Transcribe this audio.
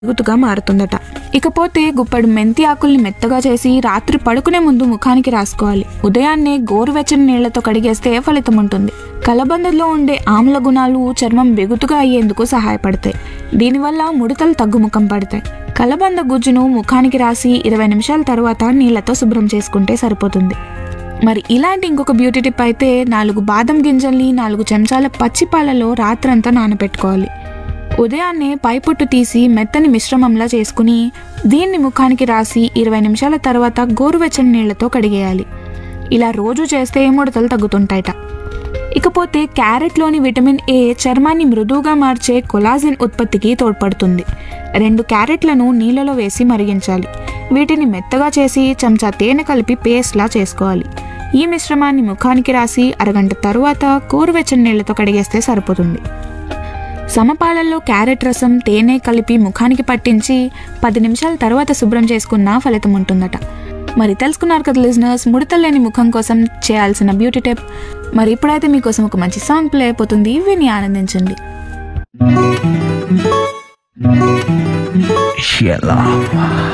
గుతుగా మారుతుందట ఇకపోతే గుప్పెడు మెంతి ఆకుల్ని మెత్తగా చేసి రాత్రి పడుకునే ముందు ముఖానికి రాసుకోవాలి ఉదయాన్నే గోరువెచ్చని నీళ్లతో కడిగేస్తే ఫలితం ఉంటుంది కలబందలో ఉండే ఆమ్ల గుణాలు చర్మం బెగుతుగా అయ్యేందుకు సహాయపడతాయి దీనివల్ల ముడతలు తగ్గుముఖం పడతాయి కలబంద గుజ్జును ముఖానికి రాసి ఇరవై నిమిషాల తర్వాత నీళ్లతో శుభ్రం చేసుకుంటే సరిపోతుంది మరి ఇలాంటి ఇంకొక బ్యూటీ టిప్ అయితే నాలుగు బాదం గింజల్ని నాలుగు చెంచాల పచ్చి పాలలో రాత్రంతా నానబెట్టుకోవాలి ఉదయాన్నే పైపుట్టు తీసి మెత్తని మిశ్రమంలా చేసుకుని దీన్ని ముఖానికి రాసి ఇరవై నిమిషాల తర్వాత గోరువెచ్చని నీళ్లతో కడిగేయాలి ఇలా రోజు చేస్తే ముడతలు తగ్గుతుంటాయట ఇకపోతే క్యారెట్లోని విటమిన్ ఏ చర్మాన్ని మృదువుగా మార్చే కొలాజిన్ ఉత్పత్తికి తోడ్పడుతుంది రెండు క్యారెట్లను నీళ్ళలో వేసి మరిగించాలి వీటిని మెత్తగా చేసి చెంచా తేనె కలిపి పేస్ట్లా చేసుకోవాలి ఈ మిశ్రమాన్ని ముఖానికి రాసి అరగంట తరువాత గోరువెచ్చని నీళ్లతో కడిగేస్తే సరిపోతుంది సమపాలల్లో క్యారెట్ రసం తేనె కలిపి ముఖానికి పట్టించి పది నిమిషాల తర్వాత శుభ్రం చేసుకున్న ఫలితం ఉంటుందట మరి తెలుసుకున్నారు కదా లిజనర్స్ ముడతలు లేని ముఖం కోసం చేయాల్సిన బ్యూటీ టిప్ మరి ఇప్పుడైతే మీకోసం ఒక మంచి సాంగ్ ప్లే అయిపోతుంది విని ఆనందించండి Sheila.